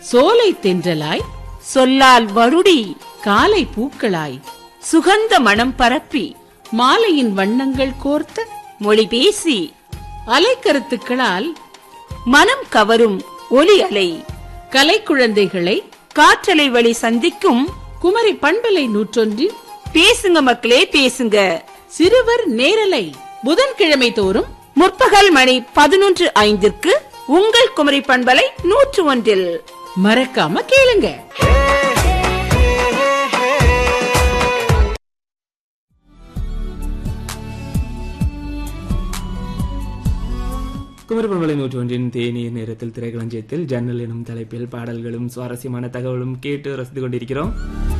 சோலை தென்றலாய் சொல்லால் வருடி காலை பூக்களாய் சுகந்த மனம் பரப்பி மாலையின் வண்ணங்கள் கோர்த்த மொழி பேசி அலைக்கருத்துக்களால் மனம் கவரும் ஒலி அலை கலைக்குழந்தைகளை காற்றலை வழி சந்திக்கும் குமரி பண்பலை நூற்றொன்றில் பேசுங்க மக்களே பேசுங்க சிறுவர் நேரலை புதன்கிழமை தோறும் முற்பகல் மணி பதினொன்று ஐந்திற்கு உங்கள் குமரி பண்பலை நூற்று ஒன்றில் மறக்காம கேளுங்க குமரப்பண்பலை நூற்றொன்றின் தேநீர் நேரத்தில் திரைக்களஞ்சியத்தில் ஜன்னல் எனும் தலைப்பில் பாடல்களும் சுவாரஸ்யமான தகவலும் கேட்டு ரசித்துக் கொண்டிருக்கிறோம்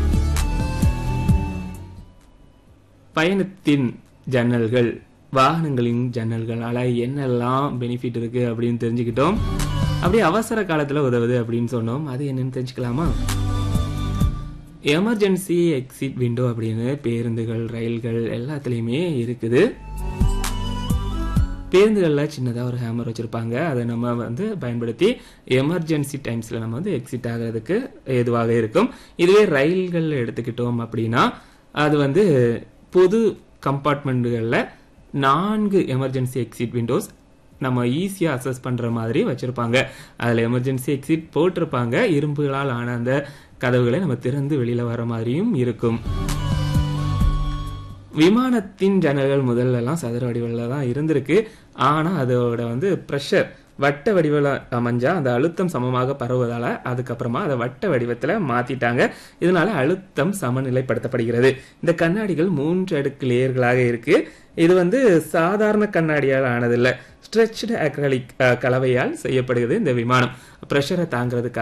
பயணத்தின் ஜன்னல்கள் வாகனங்களின் ஜன்னல்களால என்னெல்லாம் பெனிஃபிட் இருக்கு அப்படின்னு தெரிஞ்சுக்கிட்டோம் அப்படியே அவசர காலத்துல உதவுது அப்படின்னு சொன்னோம் அது என்னன்னு தெரிஞ்சுக்கலாமா எமர்ஜென்சி எக்ஸிட் விண்டோ அப்படின்னு பேருந்துகள் ரயில்கள் எல்லாத்துலேயுமே இருக்குது பேருந்துகளில் சின்னதாக ஒரு ஹேமர் வச்சுருப்பாங்க அதை நம்ம வந்து பயன்படுத்தி எமர்ஜென்சி டைம்ஸில் நம்ம வந்து எக்ஸிட் ஆகிறதுக்கு ஏதுவாக இருக்கும் இதுவே ரயில்கள் எடுத்துக்கிட்டோம் அப்படின்னா அது வந்து பொது கம்பார்ட்மெண்ட்டுகளில் நான்கு எமர்ஜென்சி எக்ஸிட் விண்டோஸ் நம்ம ஈஸியாக அசஸ் பண்ணுற மாதிரி வச்சுருப்பாங்க அதில் எமர்ஜென்சி எக்ஸிட் போட்டிருப்பாங்க இரும்புகளால் ஆன அந்த கதவுகளை நம்ம திறந்து வெளியில் வர மாதிரியும் இருக்கும் விமானத்தின் ஜன்னல்கள் முதல்ல எல்லாம் சதுர வடிவில் தான் இருந்திருக்கு ஆனா அதோட வந்து ப்ரெஷர் வட்ட வடிவில் அமைஞ்சா அந்த அழுத்தம் சமமாக பரவுவதால அதுக்கப்புறமா அதை வட்ட வடிவத்துல மாத்திட்டாங்க இதனால அழுத்தம் சமநிலைப்படுத்தப்படுகிறது இந்த கண்ணாடிகள் மூன்று அடுக்கு லேயர்களாக இருக்கு இது வந்து சாதாரண கண்ணாடியால் ஆனதில்லை ஸ்ட்ரெச்டு அக்ரலிக் கலவையால் செய்யப்படுகிறது இந்த விமானம் ப்ரெஷரை தாங்கிறதுக்காக